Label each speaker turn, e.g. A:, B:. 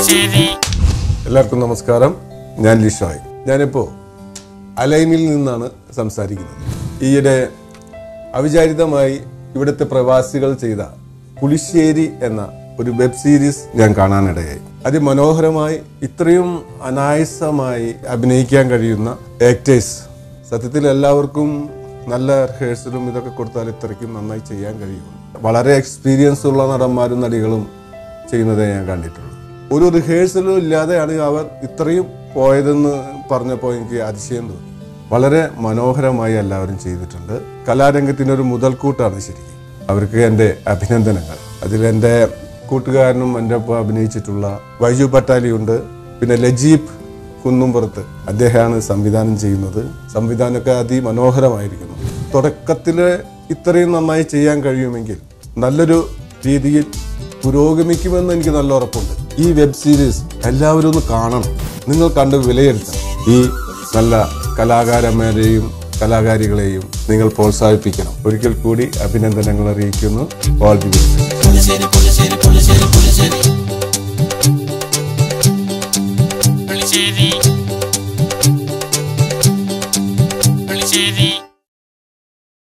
A: പുളിശ്ശേരി
B: എല്ലാവർക്കും നമസ്കാരം ഞാൻ ലിഷോയ് ഞാനിപ്പോൾ അലൈനിൽ നിന്നാണ് സംസാരിക്കുന്നത് ഈയിടെ അവിചാരിതമായി ഇവിടുത്തെ പ്രവാസികൾ ചെയ്ത പുളിശ്ശേരി എന്ന ഒരു വെബ് സീരീസ് ഞാൻ കാണാനിടയായി അതിമനോഹരമായി ഇത്രയും അനായാസമായി അഭിനയിക്കാൻ കഴിയുന്ന ആക്ടേഴ്സ് സത്യത്തിൽ എല്ലാവർക്കും നല്ല റിഹേഴ്സലും ഇതൊക്കെ കൊടുത്താൽ ഇത്രയ്ക്കും നന്നായി ചെയ്യാൻ കഴിയും വളരെ എക്സ്പീരിയൻസ് ഉള്ള നടന്മാരും നടികളും ചെയ്യുന്നതേ ഞാൻ കണ്ടിട്ടുള്ളൂ ഒരു റിഹേഴ്സലും ഇല്ലാതെയാണ് അവർ ഇത്രയും പോയതെന്ന് പറഞ്ഞപ്പോൾ എനിക്ക് അതിശയം തോന്നി വളരെ മനോഹരമായി എല്ലാവരും ചെയ്തിട്ടുണ്ട് കലാരംഗത്തിന് ഒരു മുതൽക്കൂട്ടാണ് ശരിക്കും അവർക്ക് എൻ്റെ അഭിനന്ദനങ്ങൾ അതിൽ എൻ്റെ കൂട്ടുകാരനും എൻ്റെ ഒപ്പം അഭിനയിച്ചിട്ടുള്ള വൈജു പട്ടാലിയുണ്ട് പിന്നെ ലജീബ് കുന്നുംപുറത്ത് അദ്ദേഹമാണ് സംവിധാനം ചെയ്യുന്നത് സംവിധാനമൊക്കെ അതിമനോഹരമായിരിക്കുന്നു തുടക്കത്തിൽ ഇത്രയും നന്നായി ചെയ്യാൻ കഴിയുമെങ്കിൽ നല്ലൊരു രീതിയിൽ പുരോഗമിക്കുമെന്ന് എനിക്ക് നല്ല ഉറപ്പുണ്ട് ഈ വെബ് സീരീസ് എല്ലാവരും ഒന്ന് കാണണം നിങ്ങൾ കണ്ട് വിലയിരുത്തണം ഈ നല്ല കലാകാരന്മാരെയും കലാകാരികളെയും നിങ്ങൾ പ്രോത്സാഹിപ്പിക്കണം ഒരിക്കൽ കൂടി അഭിനന്ദനങ്ങൾ അറിയിക്കുന്നു ഓൾ ദി ബെസ്റ്റ്
A: പുളിശ്ശേരി